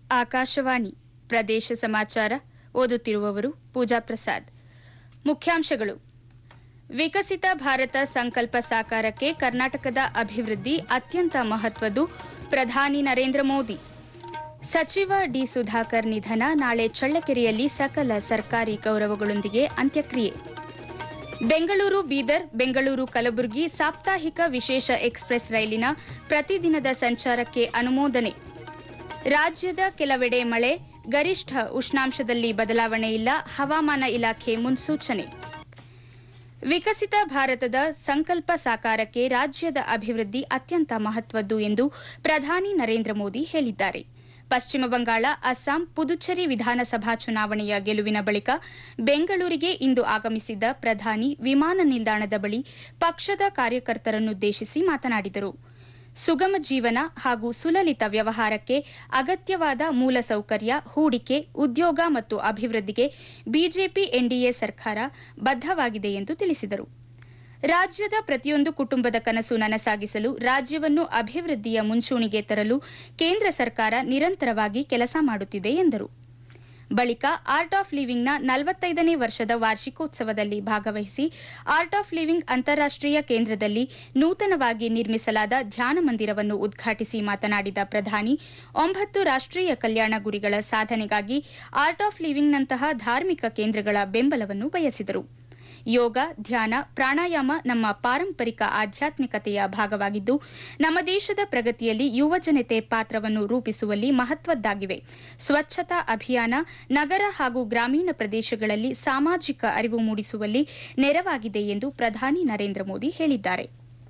ಆಕಾಶವಾಣಿ ಪ್ರದೇಶ ಸಮಾಚಾರ ಓದುತ್ತಿರುವವರು ಪೂಜಾ ಪ್ರಸಾದ್ ಮುಖ್ಯಾಂಶಗಳು ವಿಕಸಿತ ಭಾರತ ಸಂಕಲ್ಪ ಸಾಕಾರಕ್ಕೆ ಕರ್ನಾಟಕದ ಅಭಿವೃದ್ಧಿ ಅತ್ಯಂತ ಮಹತ್ವದ್ದು ಪ್ರಧಾನಿ ನರೇಂದ್ರ ಮೋದಿ ಸಚಿವ ಡಿ ಸುಧಾಕರ್ ನಿಧನ ನಾಳೆ ಚಳ್ಳಕೆರೆಯಲ್ಲಿ ಸಕಲ ಸರ್ಕಾರಿ ಗೌರವಗಳೊಂದಿಗೆ ಅಂತ್ಯಕ್ರಿಯೆ ಬೆಂಗಳೂರು ಬೀದರ್ ಬೆಂಗಳೂರು ಕಲಬುರಗಿ ಸಾಪ್ತಾಹಿಕ ವಿಶೇಷ ಎಕ್ಸ್ಪ್ರೆಸ್ ರೈಲಿನ ಪ್ರತಿದಿನದ ಸಂಚಾರಕ್ಕೆ ಅನುಮೋದನೆ ರಾಜ್ಯದ ಕೆಲವೆಡೆ ಮಳೆ ಗರಿಷ್ಠ ಉಷ್ಣಾಂಶದಲ್ಲಿ ಬದಲಾವಣೆ ಇಲ್ಲ ಹವಾಮಾನ ಇಲಾಖೆ ಮುನ್ಸೂಚನೆ ವಿಕಸಿತ ಭಾರತದ ಸಂಕಲ್ಪ ಸಾಕಾರಕ್ಕೆ ರಾಜ್ಯದ ಅಭಿವೃದ್ಧಿ ಅತ್ಯಂತ ಮಹತ್ವದ್ದು ಎಂದು ಪ್ರಧಾನಿ ನರೇಂದ್ರ ಮೋದಿ ಹೇಳಿದ್ದಾರೆ ಪಶ್ಚಿಮ ಬಂಗಾಳ ಅಸ್ಸಾಂ ಪುದುಚೇರಿ ವಿಧಾನಸಭಾ ಚುನಾವಣೆಯ ಗೆಲುವಿನ ಬಳಿಕ ಬೆಂಗಳೂರಿಗೆ ಇಂದು ಆಗಮಿಸಿದ್ದ ಪ್ರಧಾನಿ ವಿಮಾನ ನಿಲ್ದಾಣದ ಬಳಿ ಪಕ್ಷದ ಕಾರ್ಯಕರ್ತರನ್ನುದ್ದೇಶಿಸಿ ಮಾತನಾಡಿದರು ಸುಗಮ ಜೀವನ ಹಾಗೂ ಸುಲಲಿತ ವ್ಯವಹಾರಕ್ಕೆ ಅಗತ್ಯವಾದ ಮೂಲಸೌಕರ್ಯ ಹೂಡಿಕೆ ಉದ್ಯೋಗ ಮತ್ತು ಅಭಿವೃದ್ಧಿಗೆ ಬಿಜೆಪಿ ಎನ್ಡಿಎ ಸರ್ಕಾರ ಬದ್ದವಾಗಿದೆ ಎಂದು ತಿಳಿಸಿದರು ರಾಜ್ಯದ ಪ್ರತಿಯೊಂದು ಕುಟುಂಬದ ಕನಸು ನನಸಾಗಿಸಲು ರಾಜ್ಯವನ್ನು ಅಭಿವೃದ್ಧಿಯ ಮುಂಚೂಣಿಗೆ ತರಲು ಕೇಂದ್ರ ಸರ್ಕಾರ ನಿರಂತರವಾಗಿ ಕೆಲಸ ಮಾಡುತ್ತಿದೆ ಎಂದರು ಬಳಿಕ ಆರ್ಟ್ ಆಫ್ ಲಿವಿಂಗ್ನ ನಲವತ್ತೈದನೇ ವರ್ಷದ ವಾರ್ಷಿಕೋತ್ಸವದಲ್ಲಿ ಭಾಗವಹಿಸಿ ಆರ್ಟ್ ಆಫ್ ಲಿವಿಂಗ್ ಅಂತಾರಾಷ್ಟೀಯ ಕೇಂದ್ರದಲ್ಲಿ ನೂತನವಾಗಿ ನಿರ್ಮಿಸಲಾದ ಧ್ಯಾನ ಮಂದಿರವನ್ನು ಉದ್ಘಾಟಿಸಿ ಮಾತನಾಡಿದ ಪ್ರಧಾನಿ ಒಂಬತ್ತು ರಾಷ್ಟೀಯ ಕಲ್ಯಾಣ ಗುರಿಗಳ ಸಾಧನೆಗಾಗಿ ಆರ್ಟ್ ಆಫ್ ಲಿವಿಂಗ್ನಂತಹ ಧಾರ್ಮಿಕ ಕೇಂದ್ರಗಳ ಬೆಂಬಲವನ್ನು ಬಯಸಿದರು ಯೋಗ ಧ್ಯಾನ ಪ್ರಾಣಾಯಾಮ ನಮ್ಮ ಪಾರಂಪರಿಕ ಆಧ್ಯಾತ್ಮಿಕತೆಯ ಭಾಗವಾಗಿದ್ದು ನಮ್ಮ ದೇಶದ ಪ್ರಗತಿಯಲ್ಲಿ ಯುವಜನತೆ ಪಾತ್ರವನ್ನು ರೂಪಿಸುವಲ್ಲಿ ಮಹತ್ವದ್ದಾಗಿವೆ ಸ್ವಚ್ಛತಾ ಅಭಿಯಾನ ನಗರ ಹಾಗೂ ಗ್ರಾಮೀಣ ಪ್ರದೇಶಗಳಲ್ಲಿ ಸಾಮಾಜಿಕ ಅರಿವು ಮೂಡಿಸುವಲ್ಲಿ ನೆರವಾಗಿದೆ ಎಂದು ಪ್ರಧಾನಿ ನರೇಂದ್ರ ಮೋದಿ ಹೇಳಿದ್ದಾರೆ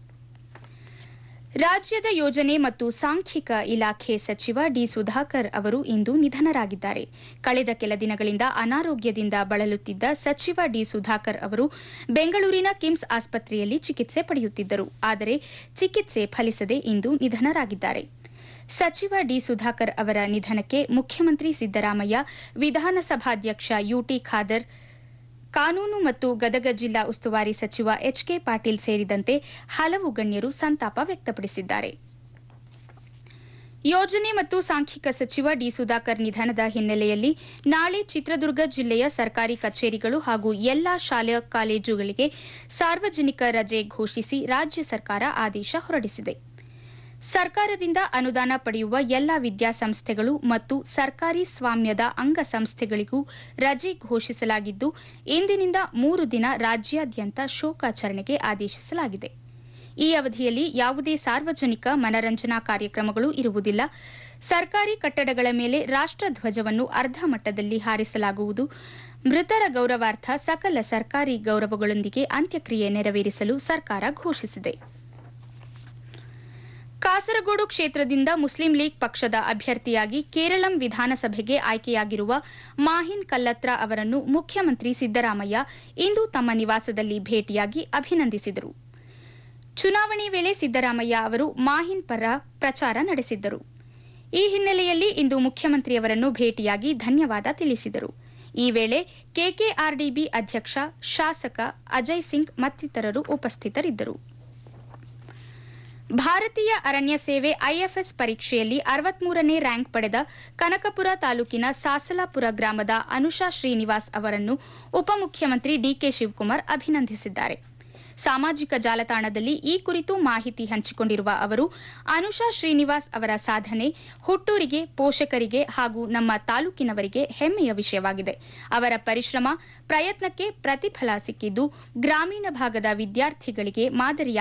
ರಾಜ್ಯದ ಯೋಜನೆ ಮತ್ತು ಸಾಂಖ್ಯಿಕ ಇಲಾಖೆ ಸಚಿವ ಡಿ ಸುಧಾಕರ್ ಅವರು ಇಂದು ನಿಧನರಾಗಿದ್ದಾರೆ ಕಳೆದ ಕೆಲ ದಿನಗಳಿಂದ ಅನಾರೋಗ್ಯದಿಂದ ಬಳಲುತ್ತಿದ್ದ ಸಚಿವ ಡಿ ಸುಧಾಕರ್ ಅವರು ಬೆಂಗಳೂರಿನ ಕಿಮ್ಸ್ ಆಸ್ಪತ್ರೆಯಲ್ಲಿ ಚಿಕಿತ್ಸೆ ಪಡೆಯುತ್ತಿದ್ದರು ಆದರೆ ಚಿಕಿತ್ಸೆ ಫಲಿಸದೆ ಇಂದು ನಿಧನರಾಗಿದ್ದಾರೆ ಸಚಿವ ಡಿ ಸುಧಾಕರ್ ಅವರ ನಿಧನಕ್ಕೆ ಮುಖ್ಯಮಂತ್ರಿ ಸಿದ್ದರಾಮಯ್ಯ ವಿಧಾನಸಭಾಧ್ಯಕ್ಷ ಯುಟಿ ಖಾದರ್ ಕಾನೂನು ಮತ್ತು ಗದಗ ಜಿಲ್ಲಾ ಉಸ್ತುವಾರಿ ಸಚಿವ ಎಚ್ಕೆ ಪಾಟೀಲ್ ಸೇರಿದಂತೆ ಹಲವು ಗಣ್ಯರು ಸಂತಾಪ ವ್ಯಕ್ತಪಡಿಸಿದ್ದಾರೆ ಯೋಜನೆ ಮತ್ತು ಸಾಂಖ್ಯಿಕ ಸಚಿವ ಡಿ ಸುಧಾಕರ್ ನಿಧನದ ಹಿನ್ನೆಲೆಯಲ್ಲಿ ನಾಳೆ ಚಿತ್ರದುರ್ಗ ಜಿಲ್ಲೆಯ ಸರ್ಕಾರಿ ಕಚೇರಿಗಳು ಹಾಗೂ ಎಲ್ಲಾ ಶಾಲಾ ಕಾಲೇಜುಗಳಿಗೆ ಸಾರ್ವಜನಿಕ ರಜೆ ಘೋಷಿಸಿ ರಾಜ್ಯ ಸರ್ಕಾರ ಆದೇಶ ಹೊರಡಿಸಿದೆ ಸರ್ಕಾರದಿಂದ ಅನುದಾನ ಪಡೆಯುವ ಎಲ್ಲಾ ವಿದ್ಯಾಸಂಸ್ಥೆಗಳು ಮತ್ತು ಸರ್ಕಾರಿ ಸ್ವಾಮ್ಯದ ಅಂಗಸಂಸ್ಥೆಗಳಿಗೂ ರಜೆ ಘೋಷಿಸಲಾಗಿದ್ದು ಇಂದಿನಿಂದ ಮೂರು ದಿನ ರಾಜ್ಯಾದ್ಯಂತ ಶೋಕಾಚರಣೆಗೆ ಆದೇಶಿಸಲಾಗಿದೆ ಈ ಅವಧಿಯಲ್ಲಿ ಯಾವುದೇ ಸಾರ್ವಜನಿಕ ಮನರಂಜನಾ ಕಾರ್ಯಕ್ರಮಗಳು ಇರುವುದಿಲ್ಲ ಸರ್ಕಾರಿ ಕಟ್ಟಡಗಳ ಮೇಲೆ ರಾಷ್ಟಧ್ವಜವನ್ನು ಅರ್ಧ ಮಟ್ಟದಲ್ಲಿ ಹಾರಿಸಲಾಗುವುದು ಮೃತರ ಗೌರವಾರ್ಥ ಸಕಲ ಸರ್ಕಾರಿ ಗೌರವಗಳೊಂದಿಗೆ ಅಂತ್ಯಕ್ರಿಯೆ ನೆರವೇರಿಸಲು ಸರ್ಕಾರ ಘೋಷಿಸಿದೆ ಕಾಸರಗೋಡು ಕ್ಷೇತ್ರದಿಂದ ಮುಸ್ಲಿಂ ಲೀಗ್ ಪಕ್ಷದ ಅಭ್ಯರ್ಥಿಯಾಗಿ ಕೇರಳಂ ವಿಧಾನಸಭೆಗೆ ಆಯ್ಕೆಯಾಗಿರುವ ಮಾಹಿನ್ ಕಲ್ಲತ್ರ ಅವರನ್ನು ಮುಖ್ಯಮಂತ್ರಿ ಸಿದ್ದರಾಮಯ್ಯ ಇಂದು ತಮ್ಮ ನಿವಾಸದಲ್ಲಿ ಭೇಟಿಯಾಗಿ ಅಭಿನಂದಿಸಿದರು ಚುನಾವಣೆ ವೇಳೆ ಸಿದ್ದರಾಮಯ್ಯ ಅವರು ಮಾಹಿನ್ ಪರ ಪ್ರಚಾರ ನಡೆಸಿದ್ದರು ಈ ಹಿನ್ನೆಲೆಯಲ್ಲಿ ಇಂದು ಮುಖ್ಯಮಂತ್ರಿಯವರನ್ನು ಭೇಟಿಯಾಗಿ ಧನ್ಯವಾದ ತಿಳಿಸಿದರು ಈ ವೇಳೆ ಕೆಕೆಆರ್ಡಿಬಿ ಅಧ್ಯಕ್ಷ ಶಾಸಕ ಅಜಯ್ ಸಿಂಗ್ ಮತ್ತಿತರರು ಉಪಸ್ಥಿತರಿದ್ದರು ಭಾರತೀಯ ಅರಣ್ಯ ಸೇವೆ ಐಎಫ್ಎಸ್ ಪರೀಕ್ಷೆಯಲ್ಲಿ ಅರವತ್ಮೂರನೇ ರ್ಯಾಂಕ್ ಪಡೆದ ಕನಕಪುರ ತಾಲೂಕಿನ ಸಾಸಲಾಪುರ ಗ್ರಾಮದ ಅನುಷಾ ಶ್ರೀನಿವಾಸ್ ಅವರನ್ನು ಉಪಮುಖ್ಯಮಂತ್ರಿ ಡಿಕೆ ಶಿವಕುಮಾರ್ ಅಭಿನಂದಿಸಿದ್ದಾರೆ ಸಾಮಾಜಿಕ ಜಾಲತಾಣದಲ್ಲಿ ಈ ಕುರಿತು ಮಾಹಿತಿ ಹಂಚಿಕೊಂಡಿರುವ ಅವರು ಅನುಷಾ ಶ್ರೀನಿವಾಸ್ ಅವರ ಸಾಧನೆ ಹುಟ್ಟೂರಿಗೆ ಪೋಷಕರಿಗೆ ಹಾಗೂ ನಮ್ಮ ತಾಲೂಕಿನವರಿಗೆ ಹೆಮ್ಮೆಯ ವಿಷಯವಾಗಿದೆ ಅವರ ಪರಿಶ್ರಮ ಪ್ರಯತ್ನಕ್ಕೆ ಪ್ರತಿಫಲ ಸಿಕ್ಕಿದ್ದು ಗ್ರಾಮೀಣ ಭಾಗದ ವಿದ್ಯಾರ್ಥಿಗಳಿಗೆ ಮಾದರಿಯ